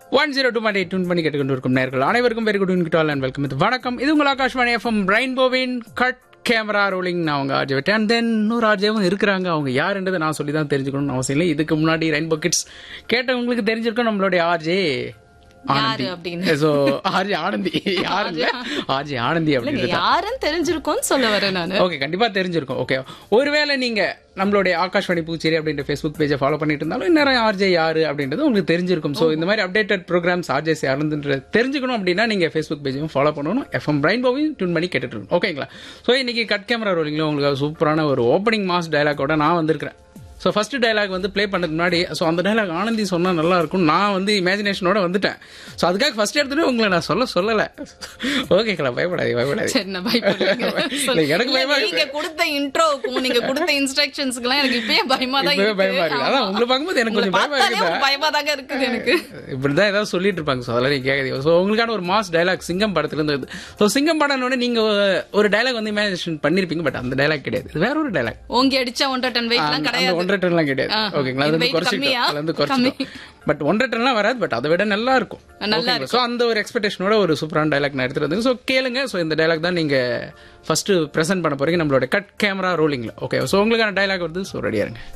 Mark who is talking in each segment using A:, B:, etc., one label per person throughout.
A: One zero two point eight பண்ணி கேட்டுக்கொண்டு இருக்கும் நேர்கள் அனைவருக்கும் very good unit and welcome இது வணக்கம் இது உங்கள் ஆகாஷ்வாணி எஃப்எம் ரெயின்போவின் கட் கேமரா ரோலிங் நான் அவங்க ஆர்ஜே விட்டேன் அண்ட் தென் இன்னொரு ஆர்ஜேவும் இருக்கிறாங்க அவங்க யாருன்றதை நான் சொல்லி தான் தெரிஞ்சுக்கணும்னு அவசியம் இல்லை இதுக்கு முன்னாடி ரெயின்போ கிட்ஸ் கேட்டவங்களுக்கு தெரிஞ்சிருக்கும் நம்மளுடைய ஆர்ஜே ஆனந்தி
B: அப்படின்னு.
A: ஸோ ஆர்ஜே ஆனந்தி யாரு இல்ல ஆர்ஜே ஆனந்தி
B: இல்லைங்க
A: அப்படின்னு
B: யாருன்னு தெரிஞ்சிருக்கும்னு சொல்ல வரேன் நானு
A: ஓகே கண்டிப்பா தெரிஞ்சிருக்கும் ஓகே ஒருவேளை நீங்க நம்மளுடைய ஆகாஷ்வாணி பூச்சேரி அப்படின்ற ஃபேஸ்புக் பேஜை ஃபாலோ பண்ணிட்டு இருந்தாலும் இந்நேரம் ஆர்ஜே யாரு அப்படின்றது உங்களுக்கு தெரிஞ்சிருக்கும் ஸோ இந்த மாதிரி அப்டேட்டட் ப்ரோக்ராம்ஸ் ஆர்ஜேஸ் யாருன்றது தெரிஞ்சுக்கணும் அப்படின்னா நீங்க ஃபேஸ்புக் பேஜையும் ஃபாலோ பண்ணணும் எஃப்எம் பிரைன் போவையும் டியூன் பண்ணி கேட்டுட்டு இருக்கணும் ஓகேங்களா ஸோ இன்னைக்கு கட் கேமரா ரோலிங்ல உங்களுக்கு சூப்பரான ஒரு ஓப்பனிங் மாஸ் டயலாகோட நான் வந்திருக்கிறேன் ஸோ ஃபர்ஸ்ட் டயலாக் வந்து ப்ளே பண்ணுறதுக்கு முன்னாடி ஸோ அந்த டயலாக் ஆனந்தி சொன்னால் நல்லா இருக்கும் நான் வந்து இமேஜினேஷனோட வந்துட்டேன் ஸோ அதுக்காக ஃபர்ஸ்ட் எடுத்துட்டு உங்களை நான் சொல்ல சொல்லலை ஓகேங்களா பயப்படாது பயப்படாது
B: சரி நான் பயப்படுறேங்க
A: இல்ல, எனக்கு
B: இல்ல,
A: பயமா
B: நீங்க கொடுத்த இன்ட்ரோக்கும் நீங்க கொடுத்த இன்ஸ்ட்ரக்ஷன்ஸ்க்குலாம் எனக்கு இப்பயே பயமா தான்
A: இப்பவே
B: இருக்கு
A: பயமா இருக்கு. அதான் உங்களை பார்க்கும்போது எனக்கு
B: உங்களை
A: கொஞ்சம் பயமா
B: பார்த்தாலே
A: இருக்குதா?
B: ஒரு பயமா தாங்க இருக்குது எனக்கு
A: இப்படிதான் ஏதாவது சொல்லிட்டு இருப்பாங்க ஸோ அதெல்லாம் நீங்க கேட்காதீங்க ஸோ உங்களுக்கான ஒரு மாஸ் டயலாக் சிங்கம் படத்துல இருந்து ஸோ சிங்கம் படம்னு நீங்க ஒரு டயலாக் வந்து இமேஜினேஷன் பண்ணிருப்பீங்க பட் அந்த டயலாக் கிடையாது இது வேற ஒரு டயலாக்
B: ஓங்கி அடிச்சா ஒன்றரை டன் வெயிட்லாம்
A: அந்த
B: கிடையாது
A: ஒன்றரை டன்லாம் கிடையாது
B: ஆ.
A: ஓகேங்களா அது
B: இது
A: வந்து
B: weight
A: குறைச்சிட்டோம்
B: கம்மியா?
A: அதுல வந்து குறைச்சிட்டோம் பட் ஒன்றரை டன்லாம் வராது பட் அதை விட நல்லா இருக்கும்
B: நல்லா
A: ஸோ அந்த ஒரு எக்ஸ்பெக்டேஷனோட ஒரு சூப்பரான டயலாக் நான் எடுத்துட்டு வந்தேன் ஸோ கேளுங்க ஸோ இந்த டயலாக் தான் நீங்க ஃபர்ஸ்ட் ப்ரெசென்ட் பண்ண போறீங்க நம்மளோட கட் கேமரா ரோலிங்ல ஓகே ஸோ உங்களுக்கான டயலாக் வருது ஸோ ரெடியா இருங்க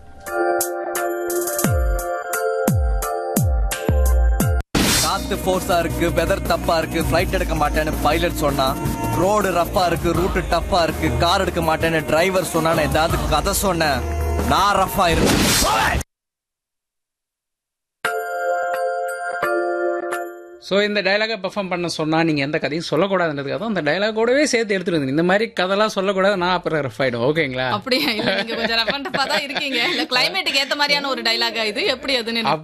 C: காத்து ஃபோர்ஸா இருக்கு வெதர் தப்பா இருக்கு ஃபிளைட் எடுக்க மாட்டேன்னு பைலட் சொன்னா ரோடு ரஃப்பா இருக்கு ரூட் டஃப்பா இருக்கு கார் எடுக்க மாட்டேன்னு டிரைவர் சொன்னான்னு ஏதாவது கதை சொன்னேன் நான் ரஃப்பா இருக்கு
A: ஸோ இந்த டயலாகை பெர்ஃபார்ம் பண்ண சொன்னா நீங்க எந்த கதையும் சொல்லக்கூடாதுன்றதுக்காக தான் அந்த டயலாகோடவே சேர்த்து எடுத்துட்டு வந்தீங்க இந்த மாதிரி கதைலாம் சொல்லக்கூடாது நான் அப்புறம் ரஃப் ஆயிடும் ஓகேங்களா
B: அப்படியா இல்ல நீங்க கொஞ்சம் ரஃபண்டப்பா தான் இருக்கீங்க இல்ல கிளைமேட்டுக்கு ஏத்த மாதிரியான ஒரு டைலாகா இது எப்படி அதுன்னு எனக்கு